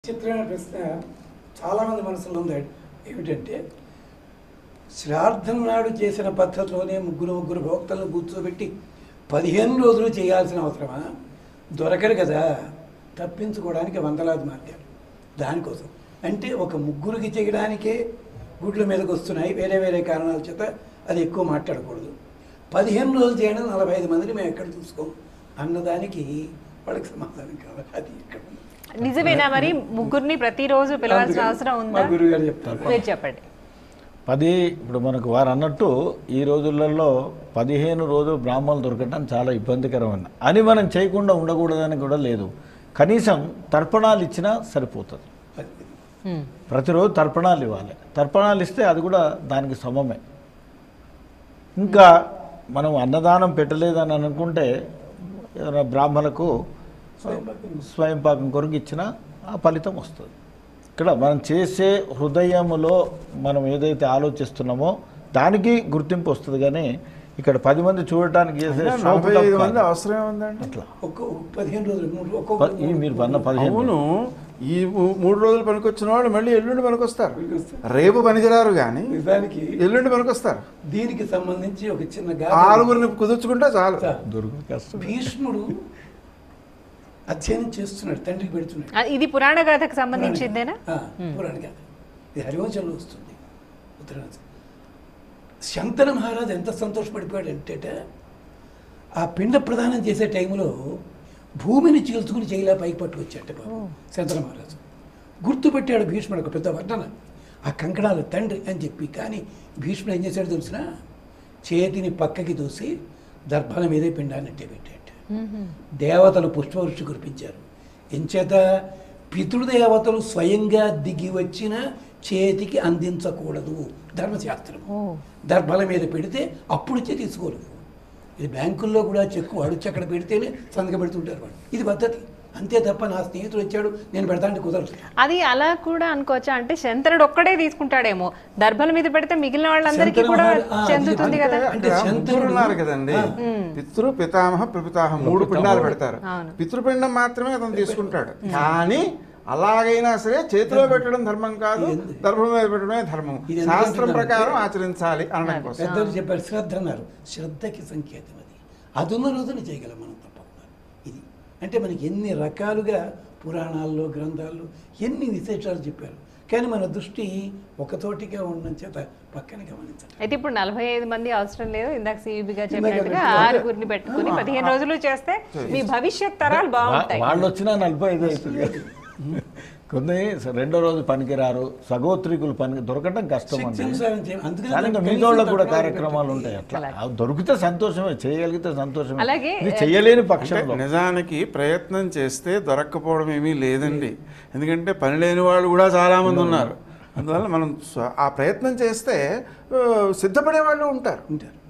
చిత్రమైన ప్రశ్న చాలామంది మనసులో ఉంది ఏమిటంటే శ్రాద్ధం నాడు చేసిన పద్ధతిలోనే ముగ్గురు ముగ్గురు భోక్తలను కూర్చోబెట్టి పదిహేను రోజులు చేయాల్సిన అవసరమా దొరకరు కదా తప్పించుకోవడానికి వందలాది మార్గాలు దానికోసం అంటే ఒక ముగ్గురికి చేయడానికే గుడ్ల మీదకి వస్తున్నాయి వేరే వేరే కారణాల చేత అది ఎక్కువ మాట్లాడకూడదు పదిహేను రోజులు చేయడం నలభై ఐదు మందిని మేము ఎక్కడ చూసుకోం అన్నదానికి వాళ్ళకి సమాధానం కావాలి అది ఇక్కడ ఉంది. నిజమేనా మరి ముగ్గురిని ప్రతిరోజు పిలవాల్సిన అవసరం మా ఉందా గురువు గారు చెప్తారు మీరు చెప్పండి పది ఇప్పుడు మనకు వారు అన్నట్టు ఈ రోజులలో పదిహేను రోజులు బ్రాహ్మణులు దొరకటం చాలా ఇబ్బందికరమైన అని మనం చేయకుండా ఉండకూడదని కూడా లేదు కనీసం తర్పణాలు ఇచ్చినా సరిపోతుంది అది. ఉమ్. ప్రతిరోజు తర్పణాలు ఇవ్వాలి తర్పణాలు ఇస్తే అది కూడా దానికి సమమే ఇంకా మనం అన్నదానం పెట్టలేదని అనుకుంటే ఏదైనా బ్రాహ్మణులకు స్వయం పాకం కొరకు ఇచ్చిన ఆ ఫలితం వస్తుంది ఇక్కడ మనం చేసే హృదయములో మనం ఏదైతే ఆలోచిస్తున్నామో దానికి గుర్తింపు వస్తుంది కానీ ఇక్కడ పది మంది చూడటానికి చేసే అయినా శోభ నలభై ఐదు తప్ప మంది అవసరం ఏముందండి అట్లా ఒక్కో పదిహేను రోజులు మూడు ప- ఒక్కొక్క ఈ మీరు పన్న పదిహేను అవును ఈ మూ- మూడు రోజులు పనికొచ్చిన వాళ్ళు మళ్ళీ ఎల్లుండి పనికొస్తారు పనికొస్తారు. రేపు పనికిరారు కానీ నిజానికి ఎల్లుండి పనికొస్తారు దీనికి సంబంధించి ఒక చిన్న ఆరుగురిని కుదుర్చుకుంటే చాలు దొరుకు కష్టం భీష్ముడు అధ్యయనం చేస్తున్నాడు తండ్రికి పెడుతున్నాడు ఆ, ఇది పురాణ గాథకు సంబంధించిందేనా ఆ, పురాణ గాథ ఇది హరివంశంలో వస్తుంది ఉత్తరాంశం శంతన మహారాజు ఎంత సంతోషపడిపోయాడు అంటే ఆ పిండ ప్రదానం చేసే టైంలో భూమిని చీల్చుకుని చేయలే పైకి పట్టుకొచ్చాట బాబు శంతన మహారాజు గుర్తుపెట్టాడు భీష్ముడు ఒక పెద్ద వర్ణన ఆ కంకణాలు తండ్రి అని చెప్పి కానీ భీష్ముడు ఏం చేశాడు తెలిసిన చేతిని పక్కకి దూసి దర్భల మీదే పిండాన్ని పెట్టాడు దేవతలు పుష్పవృష్టి కురిపించారు ఎంచేత పితృదేవతలు స్వయంగా దిగి వచ్చిన చేతికి అందించకూడదు ధర్మశాస్త్రం ఓ. దర్భల మీద పెడితే అప్పుడు ఇచ్చే తీసుకోలేదు ఇది బ్యాంకుల్లో కూడా చెక్కు అడుచు అక్కడ పెడితేనే సంతకం పెడుతుంటారు వాళ్ళు ఇది పద్ధతి అంతే తప్ప నా స్నేహితుడు వచ్చాడు నేను పెడతాంటే కుదరదు అది అలా కూడా అనుకోవచ్చా అంటే శంతనుడు ఒక్కడే తీసుకుంటాడేమో దర్భల మీద పెడితే మిగిలిన వాళ్ళందరికీ శంతన కూడా మహారాజు- ఆ, చెందుతుంది అది కదా అంటే అంటే శంతనుడు- ముగ్గురు ఉన్నారు కదండి ఆ. పితృ పితామహ ప్రపితామహ మూడు పిండాలు పెడతారు అవును. పితృపిండం మాత్రమే అతను తీసుకుంటాడు కానీ అలాగైనా సరే చేతిలో పెట్టడం ధర్మం కాదు ఇది- దర్భం మీద పెట్టడమే ధర్మం ఇది ఎందుకు శాస్త్రం అంటున్నానంటే- ప్రకారం ఆచరించాలి అనడం కోసం పెద్దలు చెప్పారు శ్రద్ధ అన్నారు శ్రద్ధకి సంకేతం అది అదున్న రోజులు చేయగలం మనం తప్పకుండా ఇది అంటే మనకి ఎన్ని రకాలుగా పురాణాల్లో గ్రంథాల్లో ఎన్ని విశేషాలు చెప్పారు కానీ మన దృష్టి ఒకతోటిగా ఉండడం చేత పక్కన గమనించండి అయితే ఇప్పుడు నలభై ఐదు మంది అవసరం లేదు ఇందాక సిఇబిగా ఇందాక చెప్పినట్టుగా చెప్పినట్టు. ఆరుగురిని పెట్టుకుని పదిహేను రోజులు చేస్తే మీ భవిష్యత్ తరాలు వా- బాగుంటాయి వాళ్ళు వచ్చినా నలభై ఐదు అవుతుంది కొన్ని రెండో రోజు పనికిరారు సగోత్రికులు పని దొరకటం కష్టం అండి శక్తినుసారం చేయ- అందుకనే కానీ ఇంకా కనీసం మిగతా వాళ్ళకి కూడా తప్పకుండా కార్యక్రమాలు ఉంటాయి అట్లా అవి దొరికితే సంతోషమే చేయగలిగితే సంతోషమే అలాగే, ఇది చేయలేని అంటే పక్షంలో నిజానికి ప్రయత్నం చేస్తే దొరక్కపోవడం ఏమీ లేదండి ఎందుకంటే పని లేని వాళ్ళు కూడా చాలా మంది ఉన్నారు అందువల్ల మనం స్వ- ఆ ప్రయత్నం చేస్తే ఆ, సిద్ధపడే వాళ్ళు ఉంటారు ఉంటారు